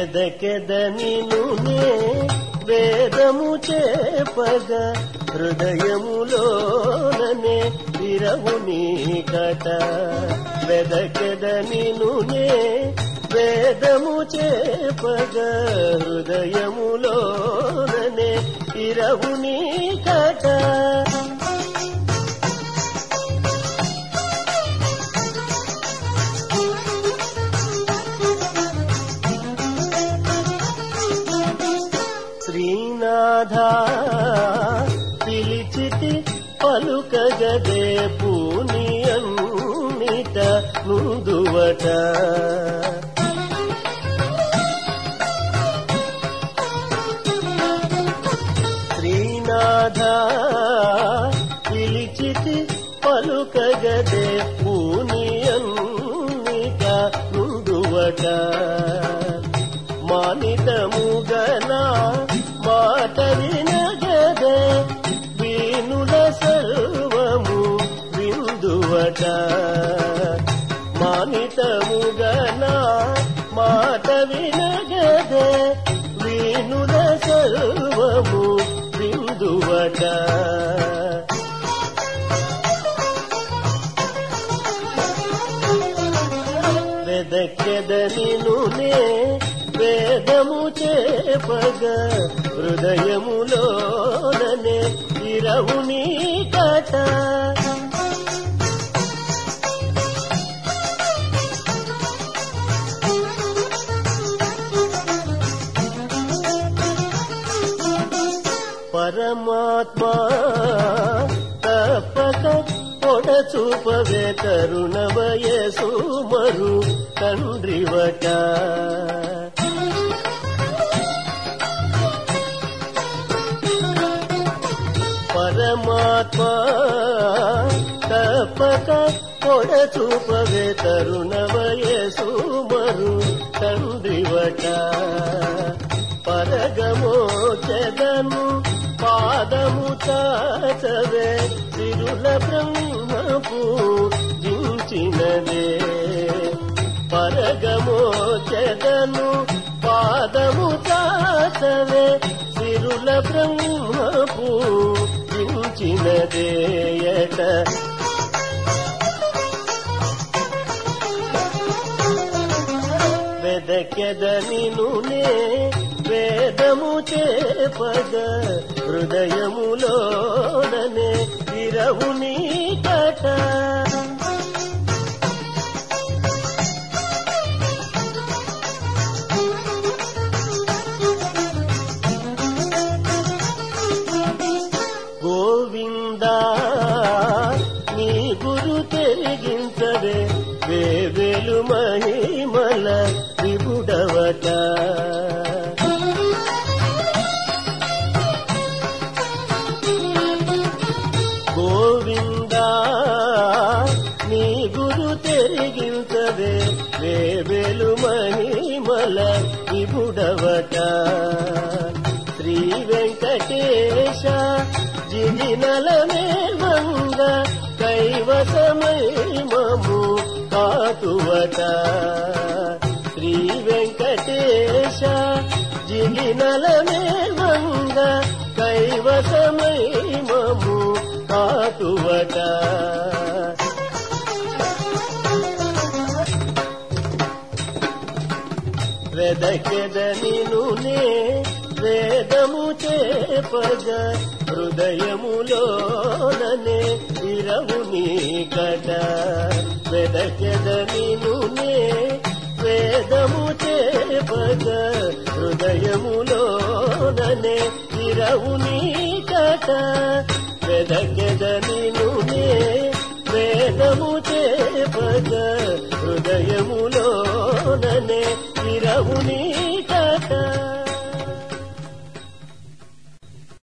వెదకెద నినునే వేదము చేపగ హృదయములోననే విరవు నీకట వెదకెద నినునే వేదము చేపగ హృదయములోననే విరవు నీకట శ్రీనాథ పిలిచితి పలుకగదే పూనియన్నిట ముందువట శ్రీనాథ పిలిచితి పలుకగదే పూనియన్నిట ముందువట మానితముగనా మాట వినగదే వీనుల సర్వము విందువట మానితముగనా మాట వినగదే వీనుల సర్వము విందువట వెదకెద నినునే వేదము చేపగ హృదయములోననే ఇరవు నీ కట పరమాత్మా తప్పక పొడ చూపవే కరుణ వయసు మరు తండ్రివట పరమాత్మా తప్పక పొడ చూపవే తరుణ వయసు మరు తండ్రివట పరగమో చెదను పాదము చాచవే సిరుల బ్రహ్మపు జించినదే పరగమో చెదను పాదము చాచవే సిరుల బ్రహ్మపు జించినదేయట వెదకెద నినునే వేదము చేపగ హృదయములోననే విరవు నీ కట గోవిందా నీ గురు తెరిగించవే వేవేలు మహిమల విభుడవట గోవిందా నీ గురు తెరిగించవే వేవేలు మహిమల విభుడవట శ్రీ వెంకటేశ జిగినలనే మంగ కైవసమై మము కాతువట శ్రీ వెంకటేశ జిగినలనే మంగ కైవసమై మము కాతువట వెదకెద నినునే వేదము చేపగ హృదయములోననే ఇరవు నీ కట వెదకెద నినునే వేదము చేపగ హృదయములోననే ఇరవు నీ కట వెదకెద